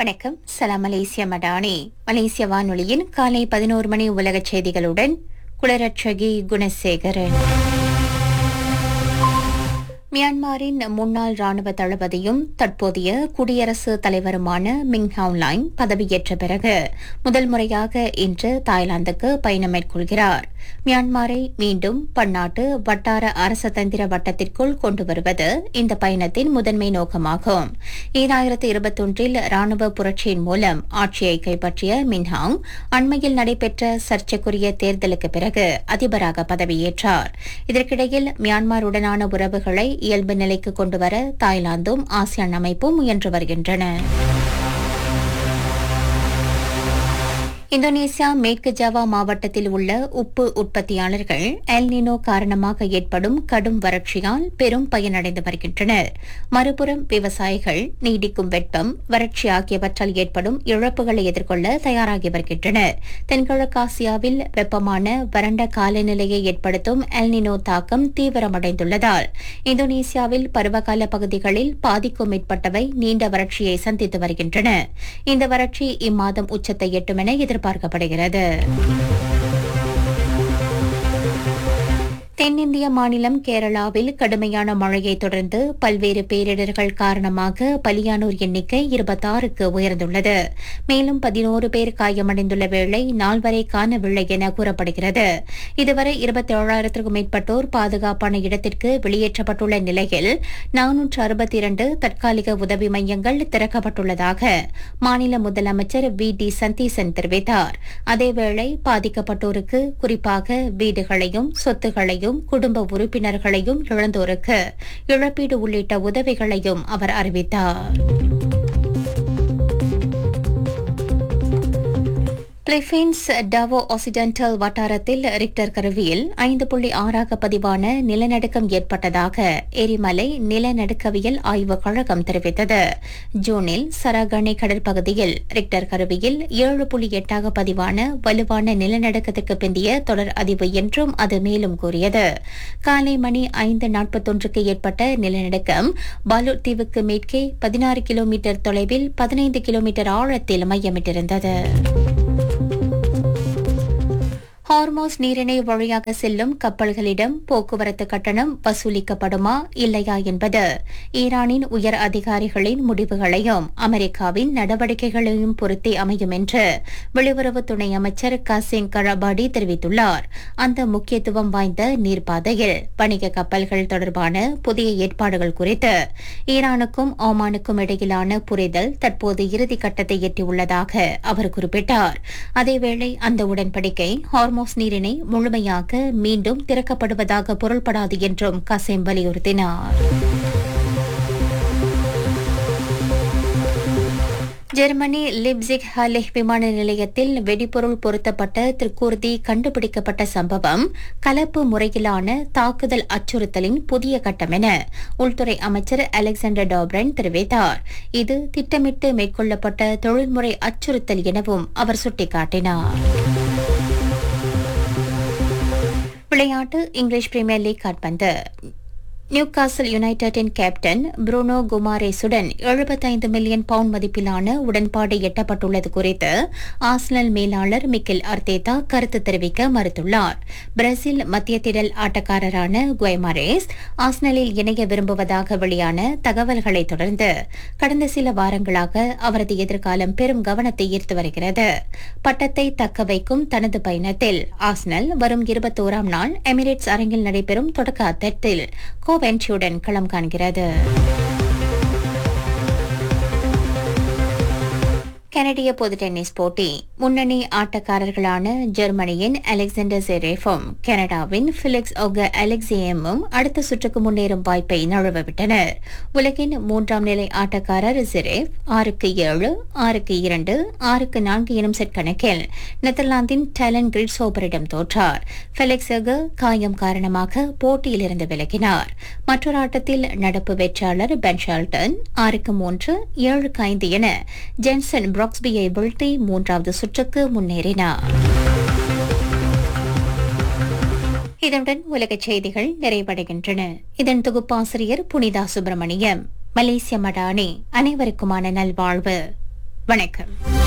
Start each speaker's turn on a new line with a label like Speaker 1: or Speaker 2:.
Speaker 1: வணக்கம் சலாம் மலேசிய மடானி மலேசிய வானொலியின் காலை பதினோரு மணி உலகச் செய்திகளுடன் குளரட்சகி குணசேகரன் மியான்மரின் முன்னாள் ராணுவ தளபதியும் தற்போதைய குடியரசு தலைவருமான மிங் ஹவுன்லைன் பதவியேற்ற பிறகு முதல் முறையாக இன்று தாய்லாந்துக்கு பயணம் மேற்கொள்கிறார் மியான்மரை மீண்டும் பன்னாட்டு வட்டார அரசதந்திர வட்டத்திற்குள் கொண்டு வருவது இந்த பயணத்தின் முதன்மை நோக்கமாகும் ஈராயிரத்து இருபத்தொன்றில் ராணுவ புரட்சியின் மூலம் ஆட்சியை கைப்பற்றிய மின்ஹாங் அண்மையில் நடைபெற்ற சர்ச்சைக்குரிய தேர்தலுக்கு பிறகு அதிபராக பதவியேற்றார் இதற்கிடையில் மியான்மருடனான உறவுகளை இயல்பு நிலைக்கு கொண்டுவர தாய்லாந்தும் ஆசியான் அமைப்பும் முயன்று வருகின்றன இந்தோனேசியா மேற்கு ஜாவா மாவட்டத்தில் உள்ள உப்பு உற்பத்தியாளர்கள் எல் நினோ காரணமாக ஏற்படும் கடும் வறட்சியால் பெரும் பயனடைந்து வருகின்றனர் மறுபுறம் விவசாயிகள் நீடிக்கும் வெப்பம் வறட்சி ஆகியவற்றால் ஏற்படும் இழப்புகளை எதிர்கொள்ள தயாராகி வருகின்றனர் தென்கிழக்காசியாவில் வெப்பமான வறண்ட காலநிலையை ஏற்படுத்தும் எல் நினோ தாக்கம் தீவிரமடைந்துள்ளதால் இந்தோனேசியாவில் பருவகால பகுதிகளில் பாதிக்கும் மேற்பட்டவை நீண்ட வறட்சியை சந்தித்து வருகின்றன இந்த வறட்சி இம்மாதம் உச்சத்தை எட்டும் என எதிர்பார்க்கப்படுகிறது தென்னிந்திய மாநிலம் கேரளாவில் கடுமையான மழையை தொடர்ந்து பல்வேறு பேரிடர்கள் காரணமாக பலியானோர் எண்ணிக்கை இருபத்தாறுக்கு உயர்ந்துள்ளது மேலும் பதினோரு பேர் காயமடைந்துள்ள வேளை நால்வரை காணவில்லை என கூறப்படுகிறது இதுவரை இருபத்தி ஏழாயிரத்திற்கும் மேற்பட்டோர் பாதுகாப்பான இடத்திற்கு வெளியேற்றப்பட்டுள்ள நிலையில் நானூற்று அறுபத்தி இரண்டு தற்காலிக உதவி மையங்கள் திறக்கப்பட்டுள்ளதாக மாநில முதலமைச்சர் வி டி சந்தீசன் தெரிவித்தார் அதேவேளை பாதிக்கப்பட்டோருக்கு குறிப்பாக வீடுகளையும் சொத்துகளையும் குடும்ப உறுப்பினர்களையும் இழந்தோருக்கு இழப்பீடு உள்ளிட்ட உதவிகளையும் அவர் அறிவித்தார் பிலிப்பீன்ஸ் டவோ ஒசிடென்டல் வட்டாரத்தில் ரிக்டர் கருவியில் ஐந்து புள்ளி ஆறாக பதிவான நிலநடுக்கம் ஏற்பட்டதாக எரிமலை நிலநடுக்கவியல் ஆய்வுக் கழகம் தெரிவித்தது ஜூனில் சரகணை கடற்பகுதியில் ரிக்டர் கருவியில் ஏழு புள்ளி எட்டாக பதிவான வலுவான நிலநடுக்கத்துக்கு பிந்திய தொடர் அதிவு என்றும் அது மேலும் கூறியது காலை மணி ஐந்து நாற்பத்தொன்றுக்கு ஏற்பட்ட நிலநடுக்கம் பாலூர் தீவுக்கு மேற்கே பதினாறு கிலோமீட்டர் தொலைவில் பதினைந்து கிலோமீட்டர் ஆழத்தில் மையமிட்டிருந்தது ஹார்மோஸ் நீரிணை வழியாக செல்லும் கப்பல்களிடம் போக்குவரத்து கட்டணம் வசூலிக்கப்படுமா இல்லையா என்பது ஈரானின் உயர் அதிகாரிகளின் முடிவுகளையும் அமெரிக்காவின் நடவடிக்கைகளையும் பொறுத்தே அமையும் என்று வெளியுறவு துணை அமைச்சர் காசிம் கராபாடி தெரிவித்துள்ளார் அந்த முக்கியத்துவம் வாய்ந்த நீர்ப்பாதையில் வணிக கப்பல்கள் தொடர்பான புதிய ஏற்பாடுகள் குறித்து ஈரானுக்கும் ஓமானுக்கும் இடையிலான புரிதல் தற்போது இறுதி கட்டத்தை எட்டியுள்ளதாக அவர் குறிப்பிட்டார் அதேவேளை அந்த உடன்படிக்கை ஹார்மோஸ் நீரிணை முழுமையாக மீண்டும் திறக்கப்படுவதாக பொருள்படாது என்றும் கசேம் வலியுறுத்தினார் ஜெர்மனி லிப்சிக் ஹாலிஹ் விமான நிலையத்தில் வெடிபொருள் பொருத்தப்பட்ட திருக்கூர்தி கண்டுபிடிக்கப்பட்ட சம்பவம் கலப்பு முறையிலான தாக்குதல் அச்சுறுத்தலின் புதிய கட்டம் என உள்துறை அமைச்சர் அலெக்சாண்டர் டாப்ரன் தெரிவித்தார் இது திட்டமிட்டு மேற்கொள்ளப்பட்ட தொழில்முறை அச்சுறுத்தல் எனவும் அவர் சுட்டிக்காட்டினார் விளையாட்டு இங்கிலீஷ் பிரீமியர் லீக் கால்பந்து நியூகாசல் யுனைடெடின் கேப்டன் புருனோ குமாரேசுடன் எழுபத்தைந்து மில்லியன் பவுண்ட் மதிப்பிலான உடன்பாடு எட்டப்பட்டுள்ளது குறித்து ஆஸ்னல் மேலாளர் மிக்கேல் அர்த்தேதா கருத்து தெரிவிக்க மறுத்துள்ளார் பிரேசில் மத்திய திடல் ஆட்டக்காரரான குவைமாரேஸ் ஆஸ்னலில் இணைய விரும்புவதாக வெளியான தகவல்களை தொடர்ந்து கடந்த சில வாரங்களாக அவரது எதிர்காலம் பெரும் கவனத்தை ஈர்த்து வருகிறது பட்டத்தை தக்க வைக்கும் தனது பயணத்தில் ஆஸ்னல் வரும் இருபத்தோராம் நாள் எமிரேட்ஸ் அரங்கில் நடைபெறும் தொடக்க அத்தத்தில் கோவென்ட்ரியுடன் களம் காண்கிறது கனடிய பொது டென்னிஸ் போட்டி முன்னணி ஆட்டக்காரர்களான ஜெர்மனியின் அலெக்சாண்டர் ஜெரேஃபும் கனடாவின் பிலிக்ஸ் ஒக அலெக்சியமும் அடுத்த சுற்றுக்கு முன்னேறும் வாய்ப்பை நழுவவிட்டனர் உலகின் மூன்றாம் நிலை ஆட்டக்காரர் ஜெரேஃப் ஆறுக்கு ஏழு ஆறுக்கு இரண்டு ஆறுக்கு நான்கு எனும் செட் கணக்கில் நெதர்லாந்தின் டேலன் கிரிட்ஸோபரிடம் தோற்றார் ஃபெலிக்ஸ் ஒக காயம் காரணமாக போட்டியிலிருந்து விலகினார் மற்றொரு ஆட்டத்தில் நடப்பு வெற்றியாளர் பென் ஷால்டன் ஆறுக்கு மூன்று ஏழுக்கு ஐந்து என ஜென்சன் பிராக்ஸ்பியை வீழ்த்தி மூன்றாவது சுற்றுக்கு முன்னேறினார் இதனுடன் உலகச் செய்திகள் நிறைவடைகின்றன இதன் தொகுப்பாசிரியர் புனிதா சுப்பிரமணியம் மலேசிய மடானி அனைவருக்குமான நல்வாழ்வு வணக்கம்